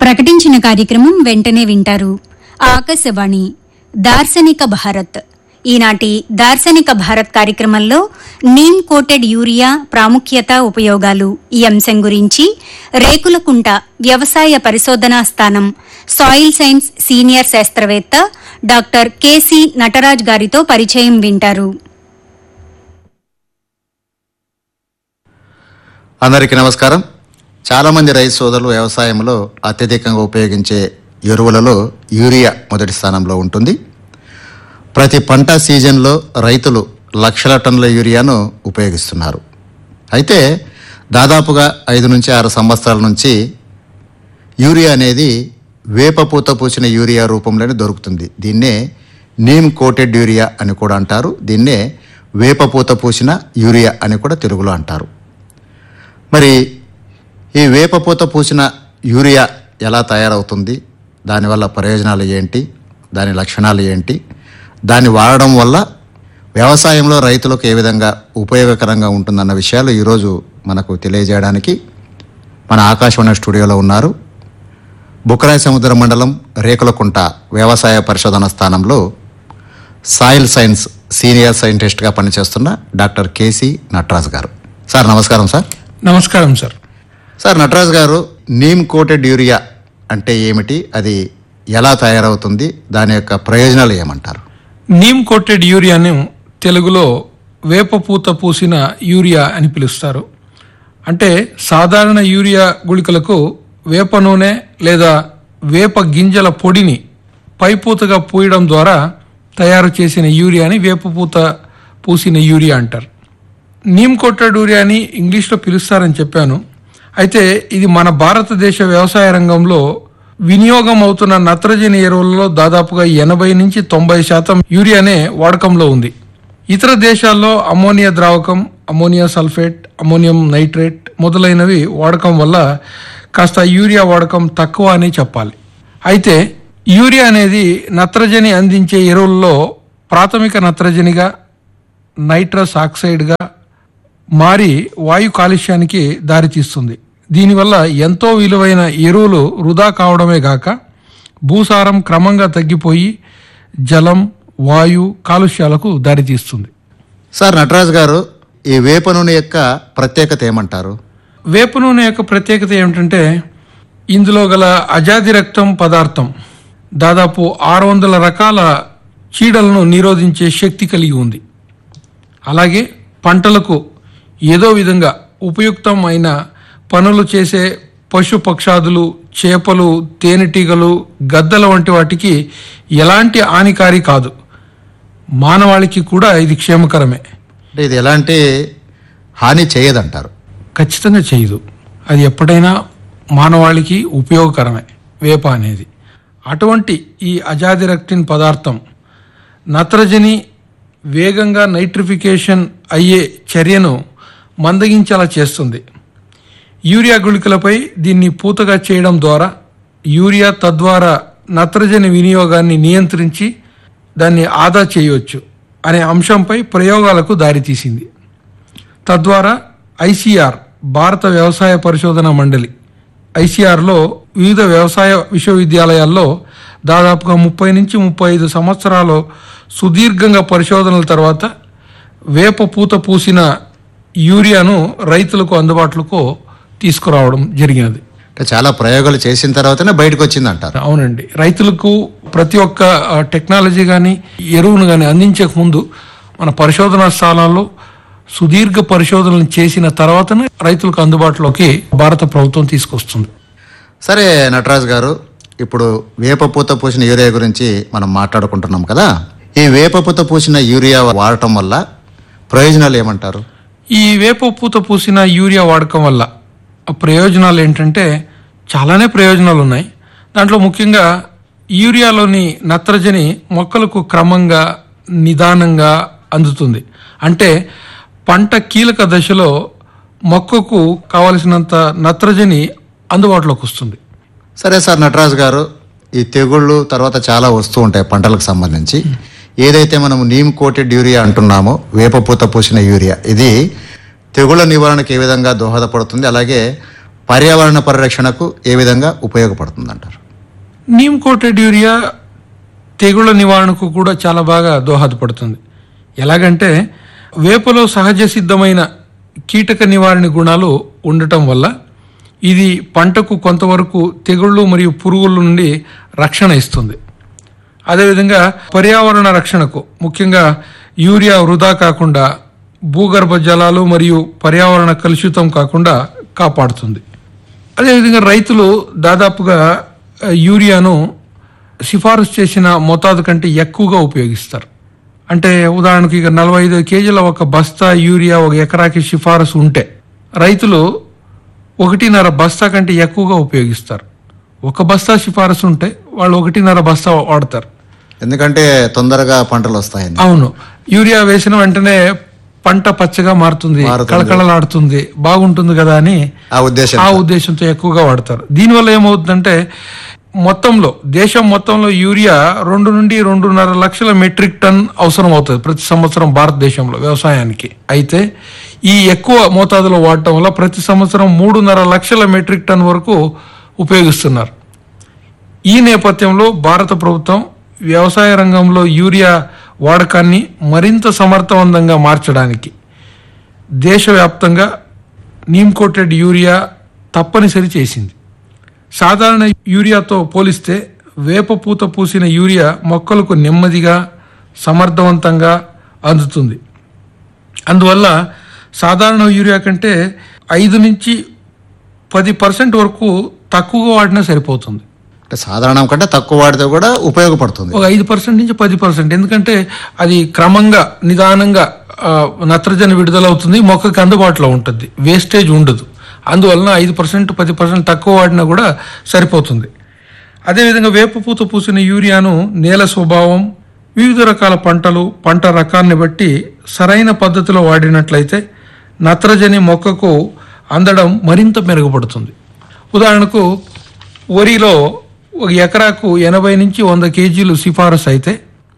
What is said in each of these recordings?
ప్రకటించిన కార్యక్రమం వెంటనే వింటారు ఆకాశవాణి దార్శనిక భారత్ ఈనాటి దార్శనిక భారత్ కార్యక్రమంలో నీమ్ కోటెడ్ యూరియా ప్రాముఖ్యత ఉపయోగాలు ఈ అంశం గురించి రేకులకుంట వ్యవసాయ పరిశోధనా స్థానం సాయిల్ సైన్స్ సీనియర్ శాస్త్రవేత్త డాక్టర్ కెసి నటరాజ్ గారితో పరిచయం వింటారు అందరికీ నమస్కారం చాలామంది రైతు సోదరులు వ్యవసాయంలో అత్యధికంగా ఉపయోగించే ఎరువులలో యూరియా మొదటి స్థానంలో ఉంటుంది ప్రతి పంట సీజన్లో రైతులు లక్షల టన్నుల యూరియాను ఉపయోగిస్తున్నారు అయితే దాదాపుగా ఐదు నుంచి ఆరు సంవత్సరాల నుంచి యూరియా అనేది వేపపూత పూసిన యూరియా రూపంలోనే దొరుకుతుంది దీన్నే నీమ్ కోటెడ్ యూరియా అని కూడా అంటారు దీన్నే వేపపూత పూసిన యూరియా అని కూడా తెలుగులో అంటారు మరి ఈ వేపపూత పూసిన యూరియా ఎలా తయారవుతుంది దానివల్ల ప్రయోజనాలు ఏంటి దాని లక్షణాలు ఏంటి దాన్ని వాడడం వల్ల వ్యవసాయంలో రైతులకు ఏ విధంగా ఉపయోగకరంగా ఉంటుందన్న విషయాలు ఈరోజు మనకు తెలియజేయడానికి మన ఆకాశవాణి స్టూడియోలో ఉన్నారు బుకరాయ సముద్ర మండలం రేకులకుంట వ్యవసాయ పరిశోధన స్థానంలో సాయిల్ సైన్స్ సీనియర్ సైంటిస్ట్గా పనిచేస్తున్న డాక్టర్ కేసి నటరాజ్ గారు సార్ నమస్కారం సార్ నమస్కారం సార్ సార్ నటరాజ్ గారు నీమ్ కోటెడ్ యూరియా అంటే ఏమిటి అది ఎలా తయారవుతుంది దాని యొక్క ప్రయోజనాలు ఏమంటారు నీమ్ కోటెడ్ యూరియాను తెలుగులో వేపపూత పూసిన యూరియా అని పిలుస్తారు అంటే సాధారణ యూరియా గుళికలకు వేప నూనె లేదా వేప గింజల పొడిని పైపూతగా పూయడం ద్వారా తయారు చేసిన యూరియాని వేపపూత పూసిన యూరియా అంటారు నీమ్ కోటెడ్ యూరియాని ఇంగ్లీష్లో పిలుస్తారని చెప్పాను అయితే ఇది మన భారతదేశ వ్యవసాయ రంగంలో వినియోగం అవుతున్న నత్రజని ఎరువులలో దాదాపుగా ఎనభై నుంచి తొంభై శాతం యూరియానే వాడకంలో ఉంది ఇతర దేశాల్లో అమోనియా ద్రావకం అమోనియా సల్ఫేట్ అమోనియం నైట్రేట్ మొదలైనవి వాడకం వల్ల కాస్త యూరియా వాడకం తక్కువ అని చెప్పాలి అయితే యూరియా అనేది నత్రజని అందించే ఎరువుల్లో ప్రాథమిక నత్రజనిగా నైట్రస్ ఆక్సైడ్గా మారి వాయు కాలుష్యానికి దారితీస్తుంది దీనివల్ల ఎంతో విలువైన ఎరువులు వృధా కావడమే గాక భూసారం క్రమంగా తగ్గిపోయి జలం వాయు కాలుష్యాలకు దారితీస్తుంది సార్ నటరాజ్ గారు ఈ వేప నూనె యొక్క ప్రత్యేకత ఏమంటారు వేప నూనె యొక్క ప్రత్యేకత ఏమిటంటే ఇందులో గల అజాది రక్తం పదార్థం దాదాపు ఆరు వందల రకాల చీడలను నిరోధించే శక్తి కలిగి ఉంది అలాగే పంటలకు ఏదో విధంగా ఉపయుక్తం అయిన పనులు చేసే పశు పక్షాదులు చేపలు తేనెటీగలు గద్దల వంటి వాటికి ఎలాంటి హానికారి కాదు మానవాళికి కూడా ఇది క్షేమకరమే అంటే ఇది ఎలాంటి హాని చేయదంటారు ఖచ్చితంగా చేయదు అది ఎప్పుడైనా మానవాళికి ఉపయోగకరమే వేప అనేది అటువంటి ఈ అజాదిరక్టిన్ పదార్థం నత్రజని వేగంగా నైట్రిఫికేషన్ అయ్యే చర్యను మందగించేలా చేస్తుంది యూరియా గుళికలపై దీన్ని పూతగా చేయడం ద్వారా యూరియా తద్వారా నత్రజని వినియోగాన్ని నియంత్రించి దాన్ని ఆదా చేయవచ్చు అనే అంశంపై ప్రయోగాలకు దారితీసింది తద్వారా ఐసీఆర్ భారత వ్యవసాయ పరిశోధన మండలి ఐసీఆర్లో వివిధ వ్యవసాయ విశ్వవిద్యాలయాల్లో దాదాపుగా ముప్పై నుంచి ముప్పై ఐదు సంవత్సరాలు సుదీర్ఘంగా పరిశోధనల తర్వాత వేప పూత పూసిన యూరియాను రైతులకు అందుబాటులోకి తీసుకురావడం జరిగినది అంటే చాలా ప్రయోగాలు చేసిన తర్వాతనే బయటకు వచ్చింది అంటారు అవునండి రైతులకు ప్రతి ఒక్క ఆ, టెక్నాలజీ కానీ ఎరువును కానీ అందించక ముందు మన పరిశోధనా స్థానాల్లో సుదీర్ఘ పరిశోధనలు చేసిన తర్వాతనే రైతులకు అందుబాటులోకి భారత ప్రభుత్వం తీసుకొస్తుంది సరే నటరాజ్ గారు ఇప్పుడు వేపపూత పూసిన యూరియా గురించి మనం మాట్లాడుకుంటున్నాం కదా ఈ వేపపూత పూసిన యూరియా వాడటం వల్ల ప్రయోజనాలు ఏమంటారు ఈ వేప పూత పూసిన యూరియా వాడకం వల్ల ఆ ప్రయోజనాలు ఏంటంటే చాలానే ప్రయోజనాలు ఉన్నాయి దాంట్లో ముఖ్యంగా యూరియాలోని నత్రజని మొక్కలకు క్రమంగా నిదానంగా అందుతుంది అంటే పంట కీలక దశలో మొక్కకు కావలసినంత నత్రజని అందుబాటులోకి వస్తుంది సరే సార్ నటరాజ్ గారు ఈ తెగుళ్ళు తర్వాత చాలా వస్తూ ఉంటాయి పంటలకు సంబంధించి ఏదైతే మనం నీమ్ కోటెడ్ యూరియా అంటున్నామో వేపపూత పూసిన యూరియా ఇది తెగుళ్ళ నివారణకు ఏ విధంగా దోహదపడుతుంది అలాగే పర్యావరణ పరిరక్షణకు ఏ విధంగా ఉపయోగపడుతుందంటారు నీమ్ కోటెడ్ యూరియా తెగుళ్ళ నివారణకు కూడా చాలా బాగా దోహదపడుతుంది ఎలాగంటే వేపలో సహజ సిద్ధమైన కీటక నివారణ గుణాలు ఉండటం వల్ల ఇది పంటకు కొంతవరకు తెగుళ్ళు మరియు పురుగుల నుండి రక్షణ ఇస్తుంది అదేవిధంగా పర్యావరణ రక్షణకు ముఖ్యంగా యూరియా వృధా కాకుండా భూగర్భ జలాలు మరియు పర్యావరణ కలుషితం కాకుండా కాపాడుతుంది అదేవిధంగా రైతులు దాదాపుగా ఆ, యూరియాను సిఫారసు చేసిన మోతాదు కంటే ఎక్కువగా ఉపయోగిస్తారు అంటే ఉదాహరణకు ఇక నలభై ఐదు కేజీల ఒక బస్తా యూరియా ఒక ఎకరాకి సిఫారసు ఉంటే రైతులు ఒకటిన్నర బస్తా కంటే ఎక్కువగా ఉపయోగిస్తారు ఒక బస్తా సిఫారసు ఉంటే వాళ్ళు ఒకటిన్నర బస్తా వాడతారు ఎందుకంటే తొందరగా పంటలు వస్తాయని అవును యూరియా వేసిన వెంటనే పంట పచ్చగా మారుతుంది మారుతుంది. కళకళలాడుతుంది బాగుంటుంది కదా అని ఆ ఉద్దేశం ఆ ఉద్దేశంతో ఎక్కువగా వాడతారు దీనివల్ల ఏమవుతుందంటే మొత్తంలో దేశం మొత్తంలో యూరియా రెండు నుండి రెండున్నర లక్షల మెట్రిక్ టన్ అవసరం అవుతుంది ప్రతి సంవత్సరం భారతదేశంలో వ్యవసాయానికి అయితే ఈ ఎక్కువ మోతాదులో వాడటం వల్ల ప్రతి సంవత్సరం మూడున్నర లక్షల మెట్రిక్ టన్ వరకు ఉపయోగిస్తున్నారు ఈ నేపథ్యంలో భారత ప్రభుత్వం వ్యవసాయ రంగంలో యూరియా వాడకాన్ని మరింత సమర్థవంతంగా మార్చడానికి దేశవ్యాప్తంగా నీమ్ కోటెడ్ యూరియా తప్పనిసరి చేసింది సాధారణ యూరియాతో పోలిస్తే వేప పూత పూసిన యూరియా మొక్కలకు నెమ్మదిగా సమర్థవంతంగా అందుతుంది అందువల్ల సాధారణ యూరియా కంటే ఐదు నుంచి పది పర్సెంట్ వరకు తక్కువగా వాడినా సరిపోతుంది అంటే సాధారణం కంటే తక్కువ వాడితే కూడా ఉపయోగపడుతుంది ఒక ఐదు పర్సెంట్ నుంచి పది పర్సెంట్ ఎందుకంటే అది క్రమంగా నిదానంగా ఆ, నత్రజని విడుదలవుతుంది మొక్కకి అందుబాటులో ఉంటుంది వేస్టేజ్ ఉండదు అందువలన ఐదు పర్సెంట్ పది పర్సెంట్ తక్కువ వాడినా కూడా సరిపోతుంది అదేవిధంగా వేప పూత పూసిన యూరియాను నేల స్వభావం వివిధ రకాల పంటలు పంట రకాన్ని బట్టి సరైన పద్ధతిలో వాడినట్లయితే నత్రజని మొక్కకు అందడం మరింత మెరుగుపడుతుంది ఉదాహరణకు వరిలో ఒక ఎకరాకు ఎనభై నుంచి వంద కేజీలు సిఫారసు అయితే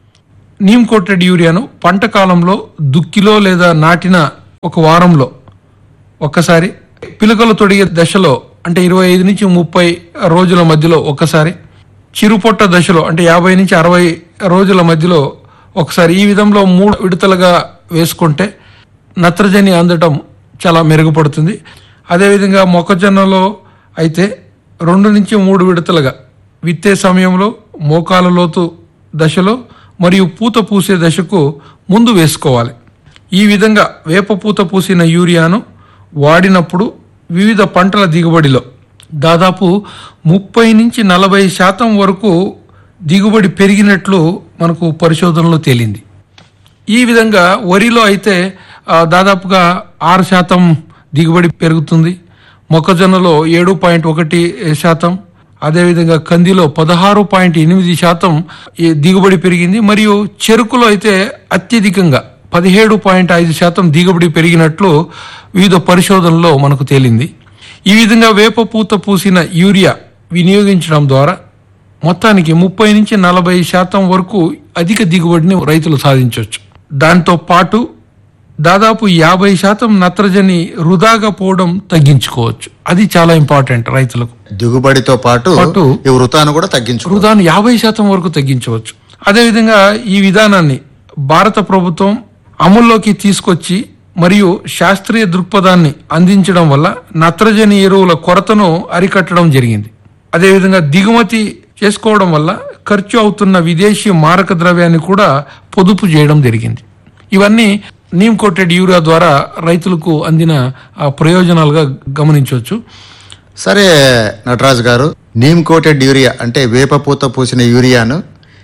నీమ్ కోటెడ్ యూరియాను పంట కాలంలో దుక్కిలో లేదా నాటిన ఒక వారంలో ఒక్కసారి పిలకలు తొడిగే దశలో అంటే ఇరవై ఐదు నుంచి ముప్పై రోజుల మధ్యలో ఒక్కసారి చిరుపొట్ట దశలో అంటే యాభై నుంచి అరవై రోజుల మధ్యలో ఒకసారి ఈ విధంలో మూడు విడతలుగా వేసుకుంటే నత్రజని అందటం చాలా మెరుగుపడుతుంది అదేవిధంగా మొక్కజొన్నలో అయితే రెండు నుంచి మూడు విడతలుగా విత్తే సమయంలో మోకాల లోతు దశలో మరియు పూత పూసే దశకు ముందు వేసుకోవాలి ఈ విధంగా వేప పూత పూసిన యూరియాను వాడినప్పుడు వివిధ పంటల దిగుబడిలో దాదాపు ముప్పై నుంచి నలభై శాతం వరకు దిగుబడి పెరిగినట్లు మనకు పరిశోధనలో తేలింది ఈ విధంగా వరిలో అయితే ఆ, దాదాపుగా ఆరు శాతం దిగుబడి పెరుగుతుంది మొక్కజొన్నలో ఏడు పాయింట్ ఒకటి శాతం అదేవిధంగా కందిలో పదహారు పాయింట్ ఎనిమిది శాతం ఈ దిగుబడి పెరిగింది మరియు చెరుకులో అయితే అత్యధికంగా పదిహేడు పాయింట్ ఐదు శాతం దిగుబడి పెరిగినట్లు వివిధ పరిశోధనలో మనకు తేలింది ఈ విధంగా వేప పూత పూసిన యూరియా వినియోగించడం ద్వారా మొత్తానికి ముప్పై నుంచి నలభై శాతం వరకు అధిక దిగుబడిని రైతులు సాధించవచ్చు దాంతో పాటు దాదాపు యాభై శాతం నత్రజని వృధాగా పోవడం తగ్గించుకోవచ్చు అది చాలా ఇంపార్టెంట్ రైతులకు దిగుబడితో పాటు పాటు ఈ వృతాను కూడా తగ్గించు వృధాను యాభై శాతం వరకు తగ్గించవచ్చు అదేవిధంగా ఈ విధానాన్ని భారత ప్రభుత్వం అమల్లోకి తీసుకొచ్చి మరియు శాస్త్రీయ దృక్పథాన్ని అందించడం వల్ల నత్రజని ఎరువుల కొరతను అరికట్టడం జరిగింది అదేవిధంగా దిగుమతి చేసుకోవడం వల్ల ఖర్చు అవుతున్న విదేశీ మారక ద్రవ్యాన్ని కూడా పొదుపు చేయడం జరిగింది ఇవన్నీ నీమ్ కోటెడ్ యూరియా ద్వారా రైతులకు అందిన ఆ, ప్రయోజనాలుగా గమనించవచ్చు సరే నటరాజు గారు నీమ్ కోటెడ్ యూరియా అంటే వేప పూత పూసిన యూరియాను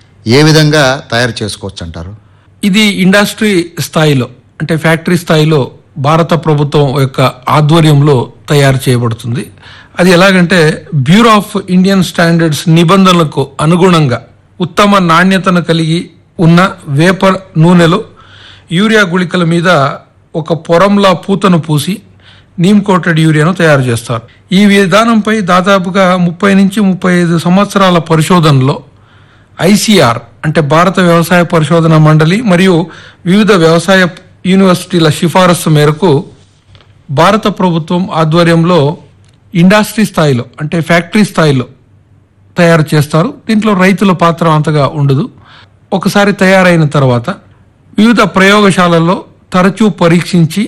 ఏ విధంగా తయారు చేసుకోవచ్చు అంటారు ఇది ఇండస్ట్రీ స్థాయిలో అంటే ఫ్యాక్టరీ స్థాయిలో భారత ప్రభుత్వం యొక్క ఆధ్వర్యంలో తయారు చేయబడుతుంది అది ఎలాగంటే బ్యూరో ఆఫ్ ఇండియన్ స్టాండర్డ్స్ నిబంధనలకు అనుగుణంగా ఉత్తమ నాణ్యతను కలిగి ఉన్న వేప నూనెలో యూరియా గుళికల మీద ఒక పొరంలా పూతను పూసి నీమ్ కోటెడ్ యూరియాను తయారు చేస్తారు ఈ విధానంపై దాదాపుగా ముప్పై నుంచి ముప్పై ఐదు సంవత్సరాల పరిశోధనలో ఐసిఆర్ అంటే భారత వ్యవసాయ పరిశోధన మండలి మరియు వివిధ వ్యవసాయ యూనివర్సిటీల సిఫారసు మేరకు భారత ప్రభుత్వం ఆధ్వర్యంలో ఇండస్ట్రీ స్థాయిలో అంటే ఫ్యాక్టరీ స్థాయిలో తయారు చేస్తారు దీంట్లో రైతుల పాత్ర అంతగా ఉండదు ఒకసారి తయారైన తర్వాత వివిధ ప్రయోగశాలల్లో తరచూ పరీక్షించి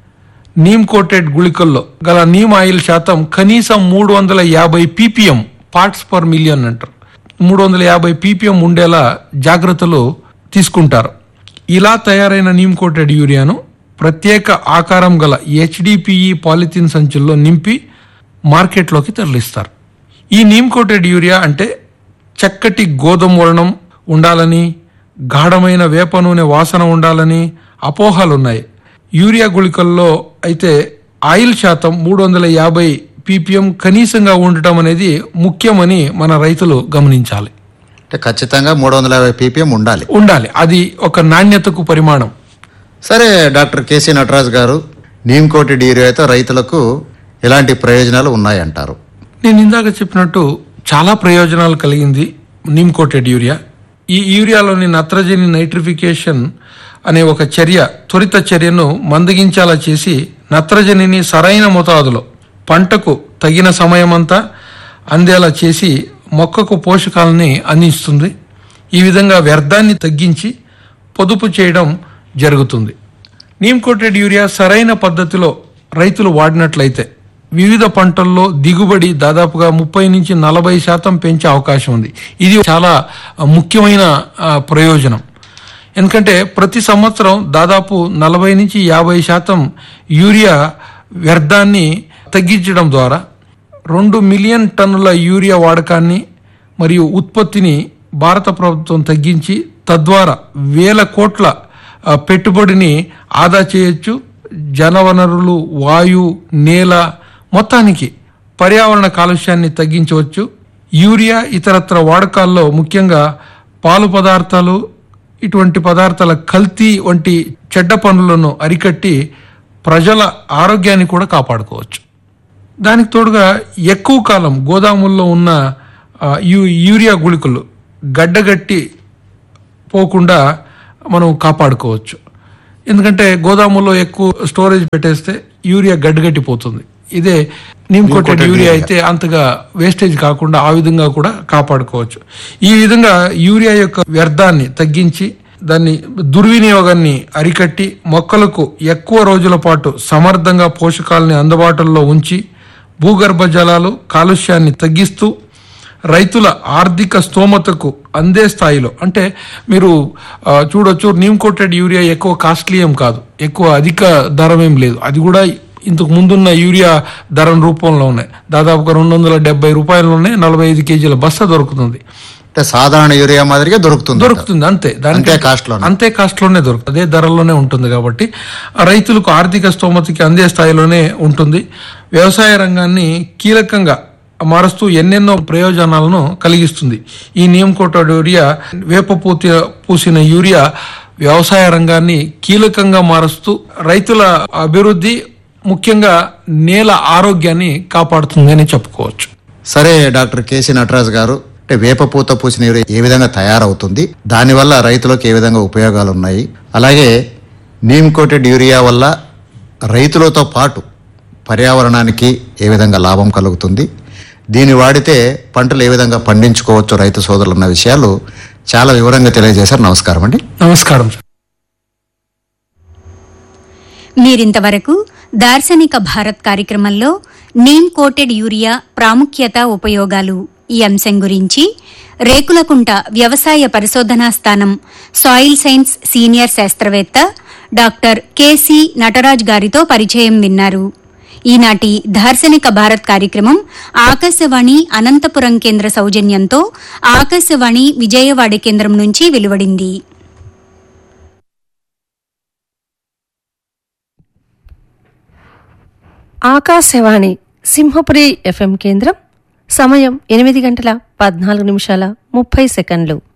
నీమ్ కోటెడ్ గుళికల్లో గల నీమ్ ఆయిల్ శాతం కనీసం మూడు వందల యాభై పీపీఎం పార్ట్స్ పర్ మిలియన్ అంటారు మూడు వందల యాభై పీపీఎం ఉండేలా జాగ్రత్తలు తీసుకుంటారు ఇలా తయారైన నీమ్ కోటెడ్ యూరియాను ప్రత్యేక ఆకారం గల హెచ్డిపిఈ పాలిథిన్ సంచుల్లో నింపి మార్కెట్లోకి తరలిస్తారు ఈ నీమ్ కోటెడ్ యూరియా అంటే చక్కటి గోధుమ వర్ణం ఉండాలని గాఢమైన వేప నూనె వాసన ఉండాలని అపోహలున్నాయి యూరియా గుళికల్లో అయితే ఆయిల్ శాతం మూడు వందల యాభై పీపీఎం కనీసంగా ఉండటం అనేది ముఖ్యమని మన రైతులు గమనించాలి అంటే ఖచ్చితంగా మూడు వందల యాభై పీపీఎం ఉండాలి ఉండాలి అది ఒక నాణ్యతకు పరిమాణం సరే డాక్టర్ కేసీ నటరాజ్ గారు నీమ్ కోటెడ్ యూరియాతో రైతులకు ఎలాంటి ప్రయోజనాలు ఉన్నాయంటారు నేను ఇందాక చెప్పినట్టు చాలా ప్రయోజనాలు కలిగింది నీమ్ కోటెడ్ యూరియా ఈ యూరియాలోని నత్రజని నైట్రిఫికేషన్ అనే ఒక చర్య త్వరిత చర్యను మందగించేలా చేసి నత్రజనిని సరైన మోతాదులో పంటకు తగిన సమయమంతా అందేలా చేసి మొక్కకు పోషకాలని అందిస్తుంది ఈ విధంగా వ్యర్థాన్ని తగ్గించి పొదుపు చేయడం జరుగుతుంది నీమ్ కోటెడ్ యూరియా సరైన పద్ధతిలో రైతులు వాడినట్లయితే వివిధ పంటల్లో దిగుబడి దాదాపుగా ముప్పై నుంచి నలభై శాతం పెంచే అవకాశం ఉంది ఇది చాలా ముఖ్యమైన ఆ, ప్రయోజనం ఎందుకంటే ప్రతి సంవత్సరం దాదాపు నలభై నుంచి యాభై శాతం యూరియా వ్యర్థాన్ని తగ్గించడం ద్వారా రెండు మిలియన్ టన్నుల యూరియా వాడకాన్ని మరియు ఉత్పత్తిని భారత ప్రభుత్వం తగ్గించి తద్వారా వేల కోట్ల ఆ, పెట్టుబడిని ఆదా చేయొచ్చు జనవనరులు వాయు నేల మొత్తానికి పర్యావరణ కాలుష్యాన్ని తగ్గించవచ్చు యూరియా ఇతరత్ర వాడకాల్లో ముఖ్యంగా పాలు పదార్థాలు ఇటువంటి పదార్థాల కల్తీ వంటి చెడ్డ పనులను అరికట్టి ప్రజల ఆరోగ్యాన్ని కూడా కాపాడుకోవచ్చు దానికి తోడుగా ఎక్కువ కాలం గోదాముల్లో ఉన్న ఆ, యూ- యూరియా గుళికలు గడ్డగట్టి పోకుండా మనం కాపాడుకోవచ్చు ఎందుకంటే గోదాముల్లో ఎక్కువ స్టోరేజ్ పెట్టేస్తే యూరియా గడ్డగట్టిపోతుంది ఇదే నీమ్ కోటెడ్ యూరియా అయితే అంతగా వేస్టేజ్ కాకుండా ఆ విధంగా కూడా కాపాడుకోవచ్చు ఈ విధంగా యూరియా యొక్క వ్యర్థాన్ని తగ్గించి దాన్ని దుర్వినియోగాన్ని అరికట్టి మొక్కలకు ఎక్కువ రోజుల పాటు సమర్థంగా పోషకాలని అందుబాటులో ఉంచి భూగర్భ జలాలు కాలుష్యాన్ని తగ్గిస్తూ రైతుల ఆర్థిక స్తోమతకు అందే స్థాయిలో అంటే మీరు ఆ, చూడొచ్చు నీమ్ కోటెడ్ యూరియా ఎక్కువ కాస్ట్లీ ఏం కాదు ఎక్కువ అధిక ధరం ఏం లేదు అది కూడా ఇంతకు ముందున్న యూరియా ధరం రూపంలో ఉన్నాయి దాదాపుగా రెండు వందల డెబ్బై రూపాయలలోనే నలభై ఐదు కేజీల బస్తా దొరుకుతుంది అంటే సాధారణ యూరియా మాదిరిగా దొరుకుతుంది దొరుకుతుంది అంతే దానికి అంతే కాస్ట్ లో అంతే కాస్ట్ లోనే దొరుకుతుంది అదే ధరలోనే ఉంటుంది కాబట్టి ఆ రైతులకు ఆర్థిక స్తోమతకి అందే స్థాయిలోనే ఉంటుంది వ్యవసాయ రంగాన్ని కీలకంగా మారుస్తూ ఎన్నెన్నో ప్రయోజనాలను కలిగిస్తుంది ఈ నీమ్ కోటెడ్ యూరియా వేప పూతి పూసిన యూరియా వ్యవసాయ రంగాన్ని కీలకంగా మారుస్తూ రైతుల అభివృద్ధి ముఖ్యంగా నేల ఆరోగ్యాన్ని కాపాడుతుంది అని చెప్పుకోవచ్చు సరే డాక్టర్ కేసీ నటరాజ్ గారు అంటే వేప పూత పూసిన యూరియా ఏ విధంగా తయారవుతుంది దానివల్ల రైతులకు ఏ విధంగా ఉపయోగాలు ఉన్నాయి అలాగే నీమ్ కోటెడ్ యూరియా వల్ల రైతులతో పాటు పర్యావరణానికి ఏ విధంగా లాభం కలుగుతుంది దీన్ని వాడితే పంటలు ఏ విధంగా పండించుకోవచ్చు రైతు సోదరులు అన్న విషయాలు చాలా వివరంగా తెలియజేశారు నమస్కారం అండి నమస్కారం మీరింతవరకు దార్శనిక భారత్ కార్యక్రమంలో నీమ్ కోటెడ్ యూరియా ప్రాముఖ్యత ఉపయోగాలు ఈ అంశం గురించి రేకులకుంట వ్యవసాయ పరిశోధనా స్థానం సాయిల్ సైన్స్ సీనియర్ శాస్త్రవేత్త డాక్టర్ కెసి నటరాజ్ గారితో పరిచయం విన్నారు ఈనాటి దార్శనిక భారత్ కార్యక్రమం ఆకాశవాణి అనంతపురం కేంద్ర సౌజన్యంతో ఆకాశవాణి విజయవాడ కేంద్రం నుంచి వెలువడింది ఆకాశవాణి సింహపురి ఎఫ్ఎం కేంద్రం సమయం ఎనిమిది గంటల పద్నాలుగు నిమిషాల ముప్పై సెకండ్లు